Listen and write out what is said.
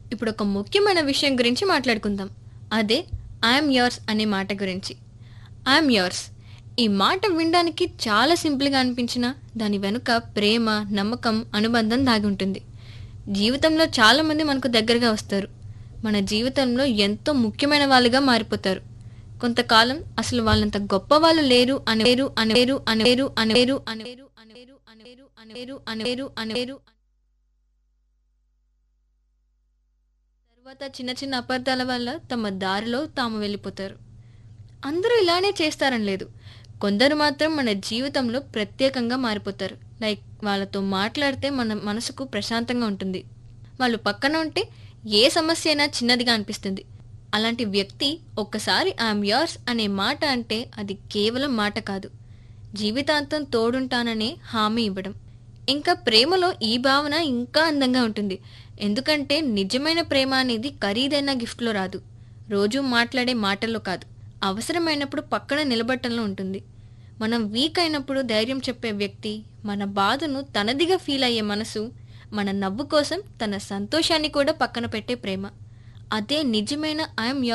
ఇప్పుడు ఒక ముఖ్యమైన విషయం గురించి మాట్లాడుకుందాం అదే ఐఎమ్ యోర్స్ అనే మాట గురించి ఐఎమ్ యోర్స్ ఈ మాట వినడానికి చాలా సింపుల్గా అనిపించినా దాని వెనుక ప్రేమ నమ్మకం అనుబంధం దాగి ఉంటుంది జీవితంలో చాలామంది మనకు దగ్గరగా వస్తారు మన జీవితంలో ఎంతో ముఖ్యమైన వాళ్ళుగా మారిపోతారు కొంతకాలం అసలు వాళ్ళంత గొప్ప వాళ్ళు లేరు అనేరు అనేరు అనేరు అనేరు అనేరు అనేరు అనేరు అనేరు అనేరు అనేరు తర్వాత చిన్న చిన్న అపార్థాల వల్ల తమ దారిలో తాము వెళ్ళిపోతారు అందరూ ఇలానే చేస్తారని లేదు కొందరు మాత్రం మన జీవితంలో ప్రత్యేకంగా మారిపోతారు లైక్ వాళ్ళతో మాట్లాడితే మన మనసుకు ప్రశాంతంగా ఉంటుంది వాళ్ళు పక్కన ఉంటే ఏ సమస్య అయినా చిన్నదిగా అనిపిస్తుంది అలాంటి వ్యక్తి ఒక్కసారి ఐఎమ్ యోర్స్ అనే మాట అంటే అది కేవలం మాట కాదు జీవితాంతం తోడుంటాననే హామీ ఇవ్వడం ఇంకా ప్రేమలో ఈ భావన ఇంకా అందంగా ఉంటుంది ఎందుకంటే నిజమైన ప్రేమ అనేది ఖరీదైన గిఫ్ట్లో రాదు రోజు మాట్లాడే మాటల్లో కాదు అవసరమైనప్పుడు పక్కన నిలబట్టంలో ఉంటుంది మనం వీక్ అయినప్పుడు ధైర్యం చెప్పే వ్యక్తి మన బాధను తనదిగా ఫీల్ అయ్యే మనసు మన నవ్వు కోసం తన సంతోషాన్ని కూడా పక్కన పెట్టే ప్రేమ అదే నిజమైన ఐఎమ్